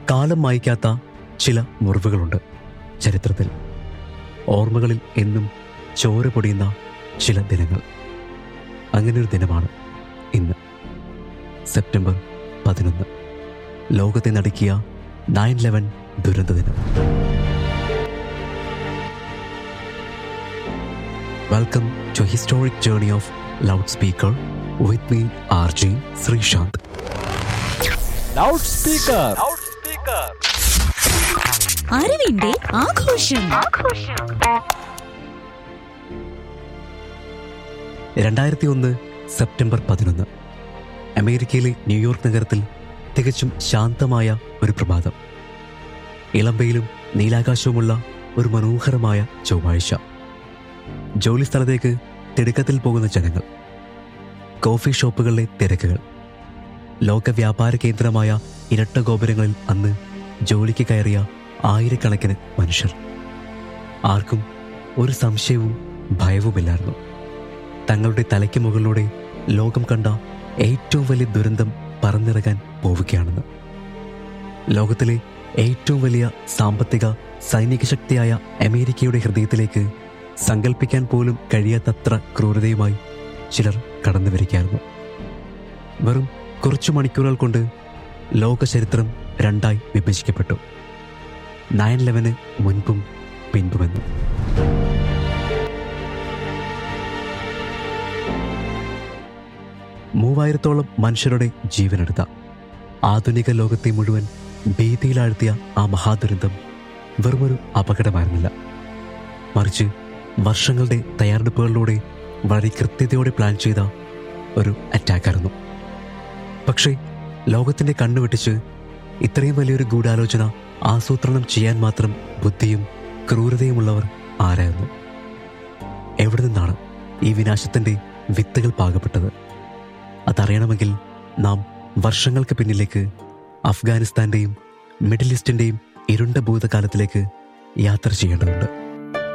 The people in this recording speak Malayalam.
കാലം മായ്ക്കാത്ത ചില മുറിവുകളുണ്ട് ചരിത്രത്തിൽ ഓർമ്മകളിൽ എന്നും ചോര പൊടിയുന്ന ചില ദിനങ്ങൾ അങ്ങനെയൊരു ദിനമാണ് ഇന്ന് സെപ്റ്റംബർ പതിനൊന്ന് ലോകത്തെ നടുക്കിയ നയൻ ലെവൻ ദുരന്ത ദിനം welcome to historic journey of loud speaker with me RJ Sreesanth loud speaker അറിവിന്റെ ആഘോഷം രണ്ടായിരത്തി ഒന്ന് സെപ്റ്റംബർ പതിനൊന്ന് അമേരിക്കയിലെ ന്യൂയോർക്ക് നഗരത്തിൽ തികച്ചും ശാന്തമായ ഒരു പ്രഭാതം ഇളമ്പയിലും നീലാകാശവുമുള്ള ഒരു മനോഹരമായ ചൊവ്വാഴ്ച ജോലി സ്ഥലത്തേക്ക് തിടുക്കത്തിൽ പോകുന്ന ജനങ്ങൾ കോഫി ഷോപ്പുകളിലെ തിരക്കുകൾ ലോക വ്യാപാര കേന്ദ്രമായ ഇരട്ട ഗോപുരങ്ങളിൽ അന്ന് ജോലിക്ക് കയറിയ ആയിരക്കണക്കിന് മനുഷ്യർ ആർക്കും ഒരു സംശയവും ഭയവുമില്ലായിരുന്നു തങ്ങളുടെ തലയ്ക്ക് മുകളിലൂടെ ലോകം കണ്ട ഏറ്റവും വലിയ ദുരന്തം പറന്നിറങ്ങാൻ പോവുകയാണെന്ന് ലോകത്തിലെ ഏറ്റവും വലിയ സാമ്പത്തിക സൈനിക ശക്തിയായ അമേരിക്കയുടെ ഹൃദയത്തിലേക്ക് സങ്കല്പിക്കാൻ പോലും കഴിയാത്തത്ര ക്രൂരതയുമായി ചിലർ കടന്നു വരികയായിരുന്നു വെറും കുറച്ചു മണിക്കൂറുകൾ കൊണ്ട് ലോക ചരിത്രം രണ്ടായി വിഭജിക്കപ്പെട്ടു നയൻ ലെവന് മുൻപും പിൻപുമെന്നും മൂവായിരത്തോളം മനുഷ്യരുടെ ജീവനെടുത്ത ആധുനിക ലോകത്തെ മുഴുവൻ ഭീതിയിലാഴ്ത്തിയ ആ മഹാദുരന്തം വെറുമൊരു അപകടമായിരുന്നില്ല മറിച്ച് വർഷങ്ങളുടെ തയ്യാറെടുപ്പുകളിലൂടെ വളരെ കൃത്യതയോടെ പ്ലാൻ ചെയ്ത ഒരു അറ്റാക്കായിരുന്നു പക്ഷേ ലോകത്തിന്റെ കണ്ണു വെട്ടിച്ച് ഇത്രയും വലിയൊരു ഗൂഢാലോചന ആസൂത്രണം ചെയ്യാൻ മാത്രം ബുദ്ധിയും ക്രൂരതയുമുള്ളവർ ആരായിരുന്നു എവിടെ നിന്നാണ് ഈ വിനാശത്തിന്റെ വിത്തുകൾ പാകപ്പെട്ടത് അതറിയണമെങ്കിൽ നാം വർഷങ്ങൾക്ക് പിന്നിലേക്ക് അഫ്ഗാനിസ്ഥാന്റെയും മിഡിൽ ഈസ്റ്റിന്റെയും ഇരുണ്ട ഭൂതകാലത്തിലേക്ക് യാത്ര ചെയ്യേണ്ടതുണ്ട്